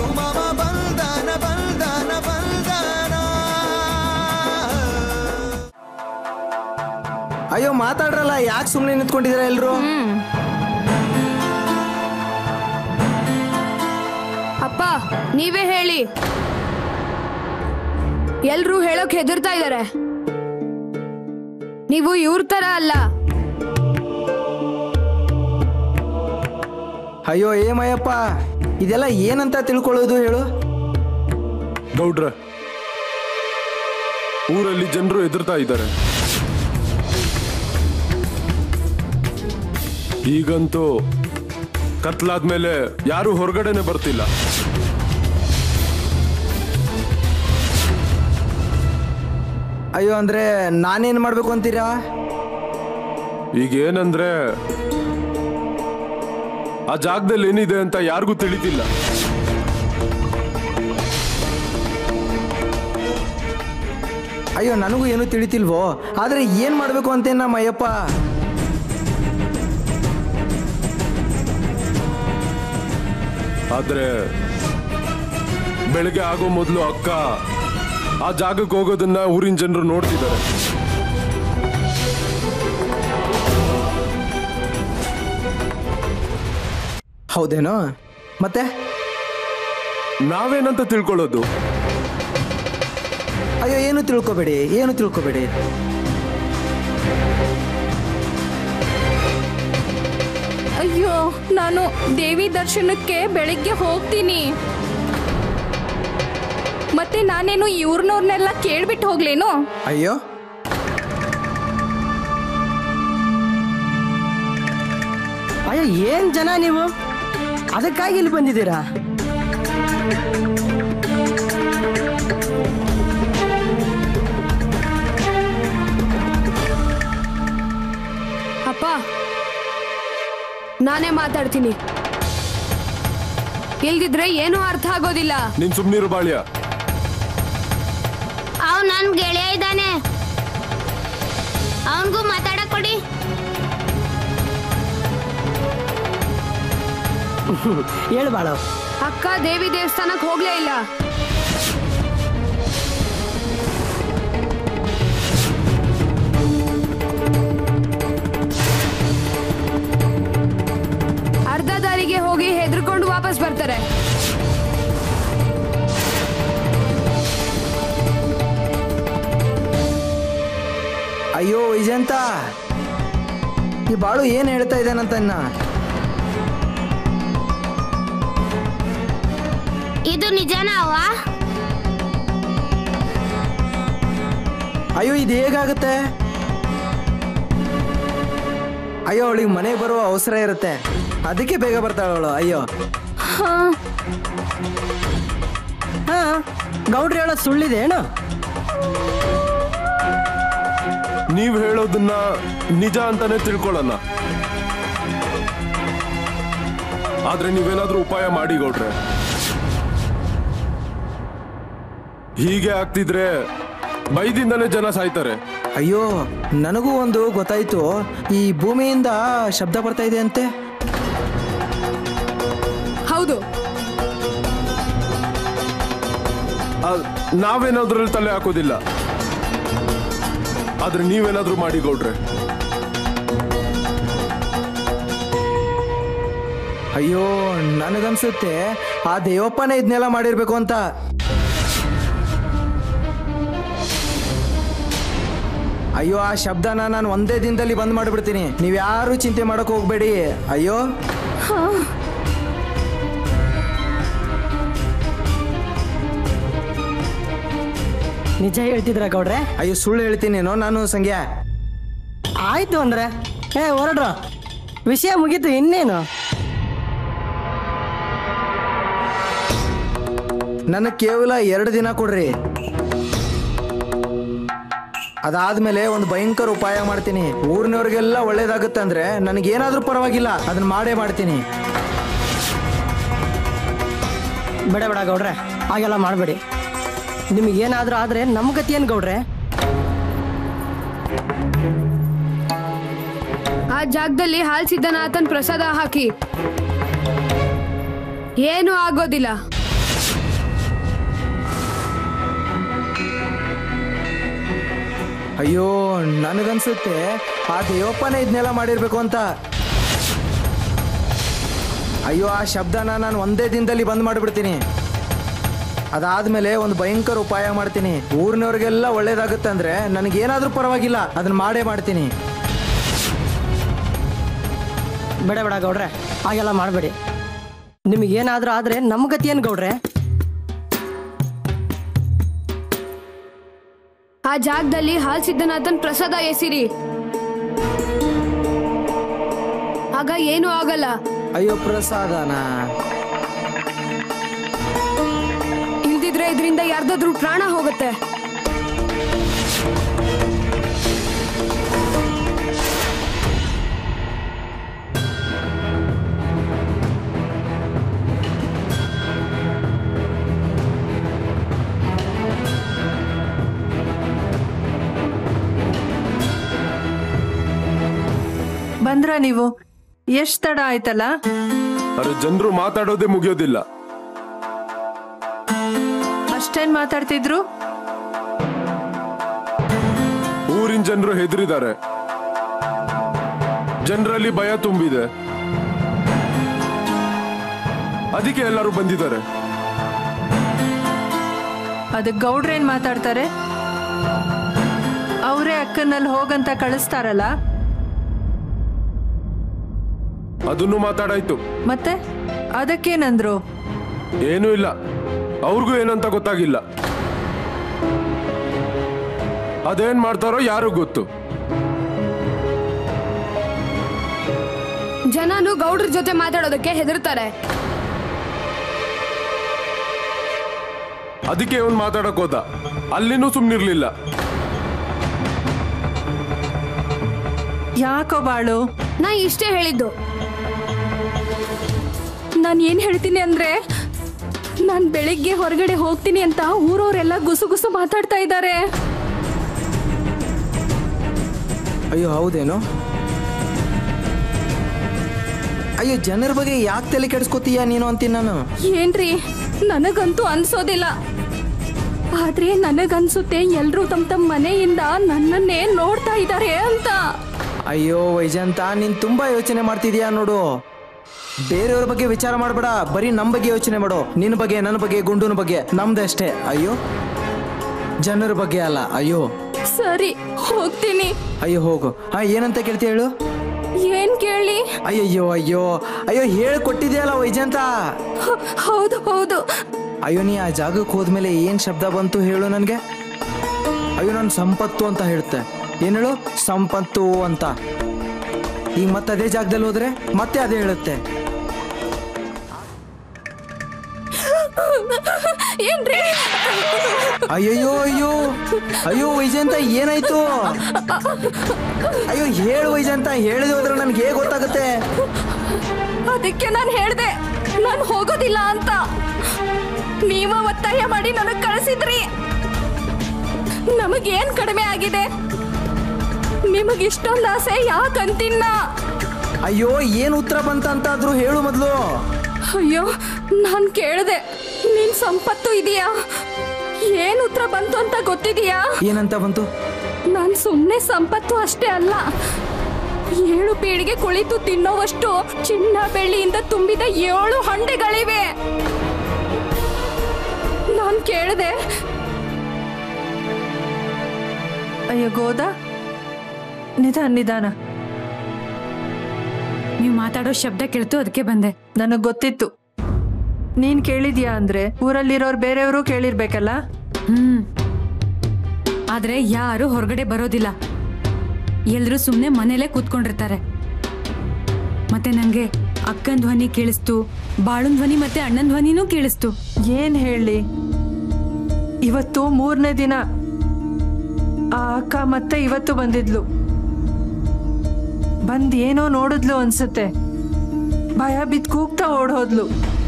ಬಂತು ಮಾಮ ಬಲ್ದಾನ ಬಲ್ದಾನ ಬಲ್ದಾನ ಅಯ್ಯೋ ಮಾತಾಡ್ರಲ್ಲ ಯಾಕೆ ಸುಮ್ಮನೆ ನಿಂತ್ಕೊಂಡಿದ್ದೀರಾ ಎಲ್ರು ಅಪ್ಪ ನೀವೇ ಹೇಳಿ ಎಲ್ರೂ ಹೇಳೋಕ್ ಹೆದರ್ತಾ ಇದಾರೆ ನೀವು ಇವ್ರ ತರ ಅಲ್ಲ ಅಯ್ಯೋ ಏಮಯ್ಯಪ್ಪ ಇದೆಲ್ಲ ಏನಂತ ತಿಳ್ಕೊಳ್ಳೋದು ಹೇಳು ಗೌಡ್ರ ಊರಲ್ಲಿ ಜನರು ಎದುರ್ತಾ ಇದ್ದಾರೆ ಈಗಂತೂ ಕತ್ಲಾದ್ಮೇಲೆ ಯಾರು ಹೊರಗಡೆನೆ ಬರ್ತಿಲ್ಲ ಅಯ್ಯೋ ಅಂದ್ರೆ ನಾನೇನ್ ಮಾಡ್ಬೇಕು ಅಂತೀರಾ ಈಗ ಏನಂದ್ರೆ ಆ ಜಾಗದಲ್ಲಿ ಏನಿದೆ ಅಂತ ಯಾರಿಗೂ ತಿಳಿತಿಲ್ಲ ಅಯ್ಯೋ ನನಗೂ ಏನು ತಿಳಿತಿಲ್ವೋ ಆದ್ರೆ ಏನ್ ಮಾಡ್ಬೇಕು ಅಂತೇನ್ ನಮ್ಮ ಅಯ್ಯಪ್ಪ ಆದ್ರೆ ಬೆಳಗ್ಗೆ ಆಗೋ ಮೊದಲು ಅಕ್ಕ ಆ ಜಾಗಕ್ಕೆ ಹೋಗೋದನ್ನ ಊರಿನ ಜನರು ನೋಡ್ತಿದ್ದಾರೆ ಹೌದೇನೋ ಮತ್ತೆ ನಾವೇನಂತ ತಿಳ್ಕೊಳ್ಳೋದು ಅಯ್ಯೋ ಏನು ತಿಳ್ಕೊಬೇಡಿ ಏನು ತಿಳ್ಕೊಬೇಡಿ ಅಯ್ಯೋ ನಾನು ದೇವಿ ದರ್ಶನಕ್ಕೆ ಬೆಳಿಗ್ಗೆ ಹೋಗ್ತೀನಿ ಮತ್ತೆ ನಾನೇನು ಇವ್ರನ್ನವ್ರನ್ನೆಲ್ಲ ಕೇಳ್ಬಿಟ್ಟು ಹೋಗ್ಲೇನು ಅಯ್ಯೋ ಅಯ್ಯೋ ಏನ್ ಜನ ನೀವು ಅದಕ್ಕಾಗಿ ಇಲ್ಲಿ ಬಂದಿದ್ದೀರಾ ಅಪ್ಪ ನಾನೇ ಮಾತಾಡ್ತೀನಿ ಇಲ್ದಿದ್ರೆ ಏನೂ ಅರ್ಥ ಆಗೋದಿಲ್ಲ ನೀನ್ ಸುಮ್ನಿರು ಬಾಳ್ಯ ಅವ್ ನನ್ ಗೆಳೆಯ ಇದ್ದಾನೆ ಅವನ್ಗೂ ಮಾತಾಡಕ್ ಕೊಡಿ ಹೇಳು ಬಾಳು ಅಕ್ಕ ದೇವಿ ದೇವಸ್ಥಾನಕ್ಕೆ ಹೋಗ್ಲೇ ಇಲ್ಲ ಅರ್ಧ ದಾರಿಗೆ ಹೋಗಿ ಹೆದರ್ಕೊಂಡು ವಾಪಸ್ ಬರ್ತಾರೆ ಅಯ್ಯೋ ವಿಜಯಂತ ಈ ಬಾಳು ಏನ್ ಹೇಳ್ತಾ ಇದ್ದಾನಂತ ಇನ್ನ ಇದು ನಿಜನಾ ಅವ್ವ ಅಯ್ಯೋ ಇದು ಹೇಗಾಗುತ್ತೆ ಅಯ್ಯೋ ಅವಳಿಗೆ ಮನೆಗೆ ಬರುವ ಅವಸರ ಇರುತ್ತೆ ಅದಕ್ಕೆ ಬೇಗ ಬರ್ತಾಳೆ ಅವಳು ಅಯ್ಯೋ ಹಾ ಗೌಡ್ರು ಹೇಳೋದು ಸುಳ್ಳಿದೆ ಏನು ನೀವ್ ಹೇಳೋದನ್ನ ನಿಜ ಅಂತಾನೆ ತಿಳ್ಕೊಳ್ಳೋಣ ಆದ್ರೆ ನೀವೇನಾದ್ರೂ ಉಪಾಯ ಮಾಡಿ ಗೌಡ್ರೆ ಹೀಗೆ ಆಗ್ತಿದ್ರೆ ಬೈದಿಂದಾನೇ ಜನ ಸಾಯ್ತಾರೆ ಅಯ್ಯೋ ನನಗೂ ಒಂದು ಗೊತ್ತಾಯ್ತು ಈ ಭೂಮಿಯಿಂದ ಶಬ್ದ ಬರ್ತಾ ಇದೆ ಅಂತೆ ಹೌದು ಆ, ನಾವೇನಾದ್ರಲ್ಲಿ ತಲೆ ಹಾಕೋದಿಲ್ಲ ಆದ್ರೆ ನೀವೇನಾದ್ರೂ ಮಾಡಿ ಗೌಡ್ರೆ ಅಯ್ಯೋ ನನಗನ್ಸುತ್ತೆ ಆ ದೇವಪ್ಪನೇ ಇದನ್ನೆಲ್ಲ ಮಾಡಿರ್ಬೇಕು ಅಂತ ಅಯ್ಯೋ ಆ ಶಬ್ದನ ನಾನು ಒಂದೇ ದಿನದಲ್ಲಿ ಬಂದ್ ಮಾಡಿಬಿಡ್ತೀನಿ ನೀವ್ಯಾರು ಚಿಂತೆ ಮಾಡಕ್ ಹೋಗ್ಬೇಡಿ ಅಯ್ಯೋ ನಿಜ ಹೇಳ್ತಿದ್ರ ಗೌಡ್ರೆ ಅಯ್ಯೋ ಸುಳ್ಳು ಹೇಳ್ತೀನೇನೋ ನಾನು ಸಂಗ್ಯಾ ಆಯ್ತು ಅಂದ್ರೆ ಏ ಹೊರಡ್ರು ವಿಷಯ ಮುಗೀತು ಇನ್ನೇನು ನನಗೆ ಕೇವಲ ಎರಡು ದಿನ ಕೊಡ್ರಿ ಅದಾದ್ಮೇಲೆ ಒಂದು ಭಯಂಕರ ಉಪಾಯ ಮಾಡ್ತೀನಿ ಊರಿನವ್ರಿಗೆಲ್ಲ ಒಳ್ಳೇದಾಗುತ್ತೆ ಅಂದ್ರೆ ನನಗೇನಾದ್ರೂ ಪರವಾಗಿಲ್ಲ ಅದನ್ನ ಮಾಡೇ ಮಾಡ್ತೀನಿ ಬೇಡ ಬೇಡ ಗೌಡ್ರೆ ಹಾಗೆಲ್ಲ ಮಾಡಬೇಡಿ ನಿಮಗೇನಾದ್ರೂ ಆದ್ರೆ ನಮ್ಮ ಗತಿ ಏನು ಗೌಡ್ರೆ ಆ ಜಾಗದಲ್ಲಿ ಹಾಲ್ ಸಿದ್ದನಾಥನ್ ಪ್ರಸಾದ ಹಾಕಿ ಏನು ಆಗೋದಿಲ್ಲ ಅಯ್ಯೋ ನನಗನ್ಸುತ್ತೆ ಆ ದೇವಪ್ಪನೇ ಇದನ್ನೆಲ್ಲ ಮಾಡಿರ್ಬೇಕು ಅಂತ ಅಯ್ಯೋ ಆ ಶಬ್ದನ ನಾನು ಒಂದೇ ದಿನದಲ್ಲಿ ಬಂದ್ ಮಾಡಿಬಿಡ್ತೀನಿ ಅದಾದ್ಮೇಲೆ ಒಂದು ಭಯಂಕರ ಉಪಾಯ ಮಾಡ್ತೀನಿ ಊರಿನವ್ರಿಗೆಲ್ಲ ಒಳ್ಳೇದಾಗುತ್ತೆ ಅಂದ್ರೆ ನನಗೇನಾದ್ರೂ ಪರವಾಗಿಲ್ಲ ಅದನ್ನ ಮಾಡೇ ಮಾಡ್ತೀನಿ ಬೇಡ ಬೇಡ ಗೌಡ್ರೆ ಹಾಗೆಲ್ಲ ಮಾಡಬೇಡಿ ನಿಮಗೇನಾದ್ರೂ ಆದ್ರೆ ನಮ್ಮ ಗತಿ ಏನು ಗೌಡ್ರೆ ಆ ಜಾಗದಲ್ಲಿ ಹಾಲ್ ಸಿದ್ಧನಾಥನ್ ಪ್ರಸಾದ ಎಸಿರಿ ಆಗ ಏನೂ ಆಗಲ್ಲ ಅಯ್ಯೋ ಪ್ರಸಾದನ ಇಲ್ದಿದ್ರೆ ಇದರಿಂದ ಯಾರ್ದಾದ್ರೂ ಪ್ರಾಣ ಹೋಗುತ್ತೆ ಬಂದ್ರ ನೀವು ಎಷ್ಟ್ ತಡ ಆಯ್ತಲ್ಲ ಅರೆ ಜನರು ಮಾತಾಡೋದೇ ಮುಗಿಯೋದಿಲ್ಲ ಅಷ್ಟೇನ್ ಮಾತಾಡ್ತಿದ್ರು ಊರಿನ ಜನರು ಹೆದರಿದ್ದಾರೆ ಜನರಲ್ಲಿ ಭಯ ತುಂಬಿದೆ ಅದಕ್ಕೆ ಎಲ್ಲರೂ ಬಂದಿದ್ದಾರೆ ಅದಕ್ ಗೌಡ್ರೇನ್ ಮಾತಾಡ್ತಾರೆ ಅವರೇ ಅಕ್ಕನಲ್ಲಿ ಹೋಗಂತ ಕಳಿಸ್ತಾರಲ್ಲ ಅದನ್ನು ಮಾತಾಡಾಯ್ತು ಮತ್ತೆ ಅದಕ್ಕೇನಂದ್ರು ಏನೂ ಇಲ್ಲ ಅವ್ರಿಗೂ ಏನಂತ ಗೊತ್ತಾಗಿಲ್ಲ ಅದೇನ್ ಮಾಡ್ತಾರೋ ಯಾರು ಗೊತ್ತು ಜನನು ಗೌಡ್ರ ಜೊತೆ ಮಾತಾಡೋದಕ್ಕೆ ಹೆದರ್ತಾರೆ ಅದಕ್ಕೆ ಅವ್ನು ಮಾತಾಡಕ್ ಹೋದ ಅಲ್ಲಿನೂ ಸುಮ್ನಿರ್ಲಿಲ್ಲ ಯಾಕೋ ಬಾಳು ನಾ ಇಷ್ಟೇ ಹೇಳಿದ್ದು ನಾನು ಏನು ಹೇಳ್ತೀನಿ ಅಂದ್ರೆ ನಾನು ಬೆಳಿಗ್ಗೆ ಹೊರಗಡೆ ಹೋಗ್ತೀನಿ ಅಂತ ಊರವರೆಲ್ಲ ಗುಸು ಗುಸು ಮಾತಾಡ್ತಾ ಇದ್ದಾರೆ ಅಯ್ಯೋ ಹೌದೇನು ಅಯ್ಯೋ ಜನರ ಬಗ್ಗೆ ಯಾಕೆ ತಲೆ ಕೆಡಿಸ್ಕೋತೀಯ ನೀನು ಅಂತೀನಿ ನಾನು ಏನ್ರಿ ನನಗಂತೂ ಅನ್ಸೋದಿಲ್ಲ ಆದ್ರೆ ನನಗನ್ಸುತ್ತೆ ಎಲ್ರೂ ತಮ್ಮ ತಮ್ಮ ಮನೆಯಿಂದ ನನ್ನನ್ನೇ ನೋಡ್ತಾ ಇದ್ದಾರೆ ಅಂತ ಅಯ್ಯೋ ವೈಜಂತ ನೀನ್ ತುಂಬಾ ಯೋಚನೆ ಮಾಡ್ತಿದ್ಯಾ ನೋಡು ಬೇರೆಯವ್ರ ಬಗ್ಗೆ ವಿಚಾರ ಮಾಡಬೇಡ ಬರೀ ನಮ್ ಬಗ್ಗೆ ಯೋಚನೆ ಮಾಡು ನಿನ್ನ ಬಗ್ಗೆ ನನ್ನ ಬಗ್ಗೆ ಗುಂಡುನ ಬಗ್ಗೆ ನಮ್ದಷ್ಟೇ ಅಯ್ಯೋ ಜನರ ಬಗ್ಗೆ ಅಲ್ಲ ಅಯ್ಯೋ ಸರಿ ಹೋಗ್ತೀನಿ ಅಯ್ಯೋ ಹೋಗು ಹಾ ಏನಂತ ಕೇಳ್ತೀಯ ಹೇಳು ಏನ್ ಕೇಳಿ ಅಯ್ಯಯ್ಯೋ ಅಯ್ಯೋ ಅಯ್ಯೋ ಹೇಳಿ ಕೊಟ್ಟಿದ್ಯಲ್ಲ ವೈಜಂತ ಹ- ಹೌದು ಹೌದು ಅಯ್ಯೋ ನೀ ಆ ಜಾಗಕ್ಕೆ ಹೋದ್ಮೇಲೆ ಏನ್ ಶಬ್ದ ಬಂತು ಹೇಳು ನನ್ಗೆ ಅಯ್ಯೋ ನಾನು ಸಂಪತ್ತು ಅಂತ ಹೇಳುತ್ತೆ ಏನ್ ಹೇಳು ಸಂಪತ್ತು ಅಂತ ಈಗ ಮತ್ತೆ ಅದೇ ಜಾಗದಲ್ಲಿ ಹೋದ್ರೆ ಮತ್ತೆ ಅದೇ ಹೇಳುತ್ತೆ ಏನ್ರಿ ಅಯ್ಯಯ್ಯೋ ಅಯ್ಯೋ ಅಯ್ಯೋ ವೈಜಂತ ಏನಾಯ್ತು ಅಯ್ಯೋ ಹೇಳು ವೈಜಂತ ಹೇಳಿದ ಹೋದ್ರೆ ನನ್ಗೆ ಹೇಗೆ ಗೊತ್ತಾಗುತ್ತೆ ಅದಕ್ಕೆ ನಾನು ಹೇಳ್ದೆ ನಾನು ಹೋಗೋದಿಲ್ಲ ಅಂತ ನೀವ ಒತ್ತಾಯ ಮಾಡಿ ನನಗ್ ಕಳಿಸಿದ್ರಿ ನಮಗೇನ್ ಕಡಿಮೆ ಆಗಿದೆ ನಿಮಗ್ ಇಷ್ಟೊಂದು ಆಸೆ ಯಾಕಂತಿನ್ನ ಅಯ್ಯೋ ಏನ್ ಉತ್ತರ ಬಂತ ಅಂತಾದ್ರೂ ಹೇಳು ಮೊದ್ಲು ಅಯ್ಯೋ ನಾನ್ ಕೇಳ್ದೆ ನಿನ್ ಸಂಪತ್ತು ಇದೆಯಾ ಏನ್ ಉತ್ತರ ಬಂತು ಅಂತ ಗೊತ್ತಿದೆಯಾ ಏನಂತ ಬಂತು ನಾನ್ ಸುಮ್ನೆ ಸಂಪತ್ತು ಅಷ್ಟೇ ಅಲ್ಲ ಏಳು ಪೀಳಿಗೆ ಕುಳಿತು ತಿನ್ನೋವಷ್ಟು ಚಿನ್ನ ಬೆಳ್ಳಿಯಿಂದ ತುಂಬಿದ ಏಳು ಹಂಡೆಗಳಿವೆ ನಾನ್ ಕೇಳ್ದೆ ಅಯ್ಯೋ ಗೋದ ನಿಧಾನ ನಿಧಾನ ನೀವು ಮಾತಾಡೋ ಶಬ್ದ ಕೇಳ್ತು ಅದಕ್ಕೆ ಬಂದೆ ನನಗ್ ಗೊತ್ತಿತ್ತು ನೀನ್ ಕೇಳಿದ್ಯಾ ಅಂದ್ರೆ ಊರಲ್ಲಿರೋರ್ ಬೇರೆಯವರು ಕೇಳಿರ್ಬೇಕಲ್ಲ ಹ್ಮ್ ಆದ್ರೆ ಯಾರು ಹೊರಗಡೆ ಬರೋದಿಲ್ಲ ಎಲ್ರೂ ಸುಮ್ಮನೆ ಮನೇಲೆ ಕೂತ್ಕೊಂಡಿರ್ತಾರೆ ಮತ್ತೆ ನಂಗೆ ಅಕ್ಕನ ಧ್ವನಿ ಕೇಳಿಸ್ತು ಬಾಳನ್ ಧ್ವನಿ ಮತ್ತೆ ಅಣ್ಣನ ಧ್ವನಿನೂ ಕೇಳಿಸ್ತು ಏನ್ ಹೇಳಿ ಇವತ್ತು ಮೂರನೇ ದಿನ ಆ ಅಕ್ಕ ಮತ್ತೆ ಇವತ್ತು ಬಂದಿದ್ಲು ಬಂದ್ ಏನೋ ನೋಡಿದ್ಲು ಅನ್ಸುತ್ತೆ ಭಯ ಬಿದ್ದು ಕೂಗ್ತಾ ಓಡೋದ್ಲು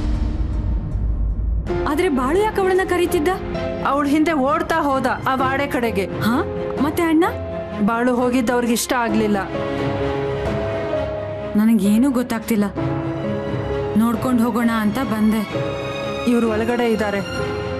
ಆದ್ರೆ ಬಾಳು ಯಾಕೆ ಅವಳನ್ನ ಕರೀತಿದ್ದ ಅವಳ ಹಿಂದೆ ಓಡ್ತಾ ಹೋದ ಆ ವಾಡೆ ಕಡೆಗೆ ಹಾ ಮತ್ತೆ ಅಣ್ಣ ಬಾಳು ಹೋಗಿದ್ದ ಅವ್ರಿಗೆ ಇಷ್ಟ ಆಗ್ಲಿಲ್ಲ ನನಗೇನೂ ಗೊತ್ತಾಗ್ತಿಲ್ಲ ನೋಡ್ಕೊಂಡು ಹೋಗೋಣ ಅಂತ ಬಂದೆ ಇವ್ರು ಒಳಗಡೆ ಇದ್ದಾರೆ